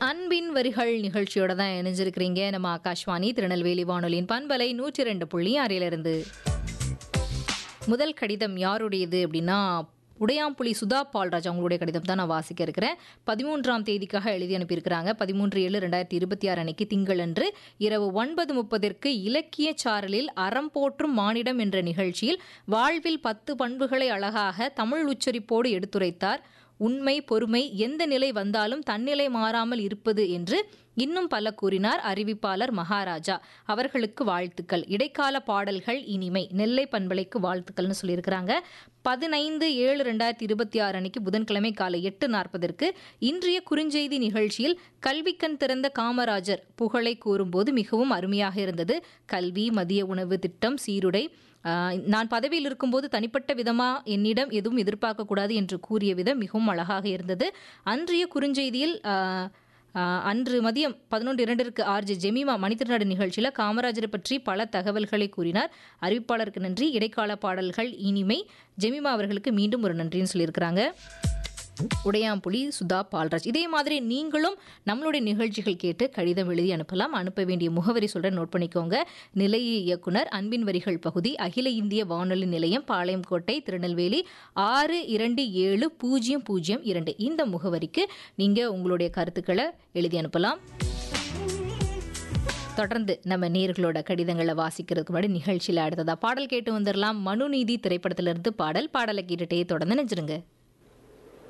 அன்பின் வரிகள் நிகழ்ச்சியோட தான் இணைஞ்சிருக்கிறீங்க நம்ம ஆகாஷ்வாணி திருநெல்வேலி வானொலியின் பண்பலை நூற்றி ரெண்டு புள்ளி ஆறிலிருந்து முதல் கடிதம் யாருடையது அப்படின்னா உடையாம்புலி சுதா பால்ராஜ் அவங்களுடைய கடிதம் தான் நான் வாசிக்க இருக்கிறேன் பதிமூன்றாம் தேதிக்காக எழுதி அனுப்பியிருக்கிறாங்க பதிமூன்று ஏழு ரெண்டாயிரத்தி இருபத்தி ஆறு அன்னைக்கு திங்களன்று இரவு ஒன்பது முப்பதிற்கு இலக்கிய சாரலில் அறம் போற்றும் மானிடம் என்ற நிகழ்ச்சியில் வாழ்வில் பத்து பண்புகளை அழகாக தமிழ் உச்சரிப்போடு எடுத்துரைத்தார் உண்மை பொறுமை எந்த நிலை வந்தாலும் தன்னிலை மாறாமல் இருப்பது என்று இன்னும் பல கூறினார் அறிவிப்பாளர் மகாராஜா அவர்களுக்கு வாழ்த்துக்கள் இடைக்கால பாடல்கள் இனிமை நெல்லை பண்பலைக்கு வாழ்த்துக்கள்னு சொல்லியிருக்கிறாங்க பதினைந்து ஏழு ரெண்டாயிரத்தி இருபத்தி ஆறு அன்னைக்கு புதன்கிழமை காலை எட்டு நாற்பதற்கு இன்றைய குறுஞ்செய்தி நிகழ்ச்சியில் கல்விக்கண் திறந்த காமராஜர் புகழை கூறும்போது மிகவும் அருமையாக இருந்தது கல்வி மதிய உணவு திட்டம் சீருடை ஆஹ் நான் பதவியில் இருக்கும்போது தனிப்பட்ட விதமா என்னிடம் எதுவும் எதிர்பார்க்கக்கூடாது என்று கூறிய விதம் மிகவும் அழகாக இருந்தது அன்றைய குறுஞ்செய்தியில் ஆஹ், ஆஹ், அன்று மதியம் பதினொன்று இரண்டிற்கு ஆர்ஜே ஜெமிமா மணித்திருநாடு நிகழ்ச்சியில் காமராஜரை பற்றி பல தகவல்களை கூறினார் அறிவிப்பாளருக்கு நன்றி இடைக்கால பாடல்கள் இனிமை ஜெமிமா அவர்களுக்கு மீண்டும் ஒரு நன்றின்னு சொல்லியிருக்கிறாங்க உடையாம்புலி சுதா பால்ராஜ் இதே மாதிரி நீங்களும் நம்மளுடைய நிகழ்ச்சிகள் கேட்டு கடிதம் எழுதி அனுப்பலாம் அனுப்ப வேண்டிய முகவரி சொல்கிறேன் நோட் பண்ணிக்கோங்க நிலைய இயக்குனர் அன்பின் வரிகள் பகுதி அகில இந்திய வானொலி நிலையம் பாளையங்கோட்டை திருநெல்வேலி ஆறு இரண்டு ஏழு பூஜ்ஜியம் பூஜ்ஜியம் இரண்டு இந்த முகவரிக்கு நீங்கள் உங்களுடைய கருத்துக்களை எழுதி அனுப்பலாம் தொடர்ந்து நம்ம நேர்களோட கடிதங்களை வாசிக்கிறதுக்கு முன்னாடி நிகழ்ச்சியில் அடுத்ததா பாடல் கேட்டு வந்துடலாம் மனுநீதி திரைப்படத்திலிருந்து பாடல் பாடலை கேட்டுட்டே தொடர்ந்து நினைச்சிருங்க